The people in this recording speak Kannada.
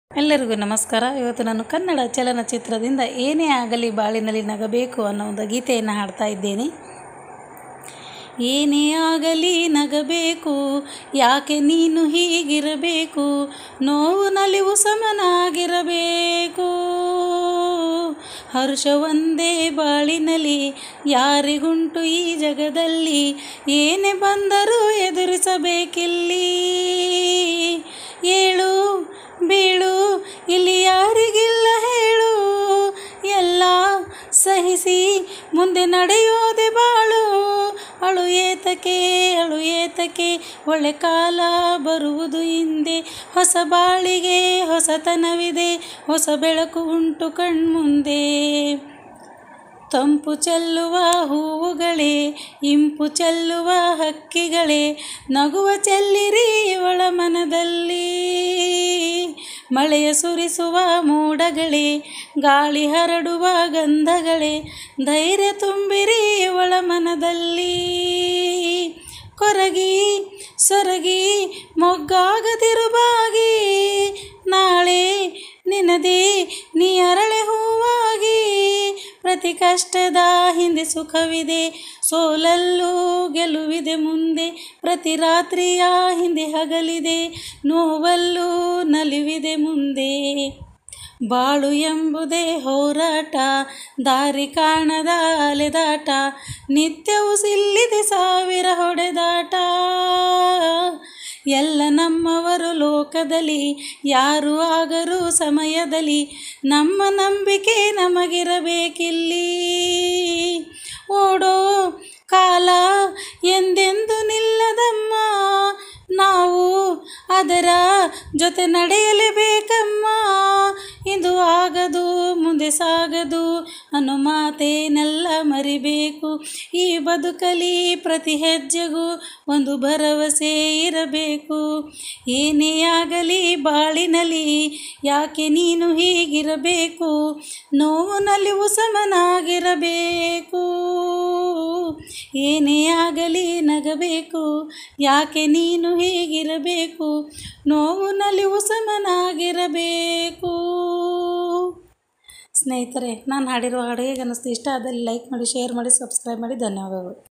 ಎಲ್ಲರಿಗೂ ನಮಸ್ಕಾರ ಇವತ್ತು ನಾನು ಕನ್ನಡ ಚಲನಚಿತ್ರದಿಂದ ಏನೇ ಆಗಲಿ ಬಾಳಿನಲ್ಲಿ ನಗಬೇಕು ಅನ್ನೋ ಒಂದು ಗೀತೆಯನ್ನು ಹಾಡ್ತಾ ಇದ್ದೇನೆ ಏನೇ ಆಗಲಿ ನಗಬೇಕು ಯಾಕೆ ನೀನು ಹೀಗಿರಬೇಕು ನೋವು ನಲಿವು ಸಮನಾಗಿರಬೇಕು ಹರ್ಷ ಒಂದೇ ಬಾಳಿನಲ್ಲಿ ಯಾರಿಗುಂಟು ಈ ಜಗದಲ್ಲಿ ಏನೇ ಬಂದರೂ ಎದುರಿಸಬೇಕಿಲ್ಲಿ ಏಳು ಬೀಳು ಇಲ್ಲಿ ಯಾರಿಗಿಲ್ಲ ಹೇಳು ಎಲ್ಲ ಸಹಿಸಿ ಮುಂದೆ ನಡೆಯೋದೆ ಬಾಳು ಅಳು ಏತಕ್ಕೆ ಅಳು ಏತಕ್ಕೆ ಒಳ್ಳೆ ಕಾಲ ಬರುವುದು ಹಿಂದೆ ಹೊಸ ಬಾಳಿಗೆ ಹೊಸತನವಿದೆ ಹೊಸ ಬೆಳಕು ಉಂಟು ಕಣ್ಮುಂದೆ ತಂಪು ಚೆಲ್ಲುವ ಹೂವುಗಳೇ ಇಂಪು ಚೆಲ್ಲುವ ಹಕ್ಕಿಗಳೇ ನಗುವ ಚೆಲ್ಲಿರಿ ಇವಳ ಮನದಲ್ಲಿ ಮಳೆಯ ಸುರಿಸುವ ಮೋಡಗಳೇ ಗಾಳಿ ಹರಡುವ ಗಂಧಗಳೇ ಧೈರ್ಯ ತುಂಬಿರಿ ಇವಳ ಮನದಲ್ಲಿ ಕೊರಗಿ ಸೊರಗಿ ಮೊಗ್ಗಾಗದಿರುಬಾಗಿ ನಾಳೆ ನಿನದೇ ನೀ ಅರಳೆ ಹೂವಾಗಿ ಪ್ರತಿ ಕಷ್ಟದ ಹಿಂದೆ ಸುಖವಿದೆ ಸೋಲಲ್ಲೂ ಗೆಲುವಿದೆ ಮುಂದೆ ಪ್ರತಿ ರಾತ್ರಿಯ ಹಿಂದೆ ಹಗಲಿದೆ ನೋವಲ್ಲೂ ನಲಿವಿದೆ ಮುಂದೆ ಬಾಳು ಎಂಬುದೇ ಹೋರಾಟ ದಾರಿ ಕಾಣದ ಅಲೆದಾಟ ನಿತ್ಯವೂ ಸಿಲ್ಲಿದೆ ಸಾವಿರ ಹೊಡೆದಾಟ ಎಲ್ಲ ನಮ್ಮವರು ಲೋಕದಲ್ಲಿ ಯಾರು ಆಗರು ಸಮಯದಲ್ಲಿ ನಮ್ಮ ನಂಬಿಕೆ ನಮಗಿರಬೇಕಿಲ್ಲಿ ಓಡೋ ಕಾಲ ಎಂದೆಂದು ನಿಲ್ಲದಮ್ಮ ನಾವು ಅದರ ಜೊತೆ ನಡೆಯಲೇಬೇಕಮ್ಮ ಇದು ಆಗದು ಮುಂದೆ ಸಾಗದು ಅನ್ನೋ ಮಾತೇನೆಲ್ಲ ಮರಿಬೇಕು ಈ ಬದುಕಲಿ ಪ್ರತಿ ಹೆಜ್ಜೆಗೂ ಒಂದು ಭರವಸೆ ಇರಬೇಕು ಏನೇ ಆಗಲಿ ಬಾಳಿನಲ್ಲಿ ಯಾಕೆ ನೀನು ಹೀಗಿರಬೇಕು ನೋವು ನಲಿವು ಸಮನಾಗಿರಬೇಕು ಏನೇ ಆಗಲಿ ನಗಬೇಕು ಯಾಕೆ ನೀನು ಹೀಗಿರಬೇಕು ನೋವು ನಲಿವು ಸಮನಾಗಿರಬೇಕು ಸ್ನೇಹಿತರೆ ನಾನು ಹಾಡಿರೋ ಹಾಡು ಹೇಗೆ ಅನ್ನಿಸ್ತು ಇಷ್ಟ ಆದಲ್ಲಿ ಲೈಕ್ ಮಾಡಿ ಶೇರ್ ಮಾಡಿ ಸಬ್ಸ್ಕ್ರೈಬ್ ಮಾಡಿ ಧನ್ಯವಾದಗಳು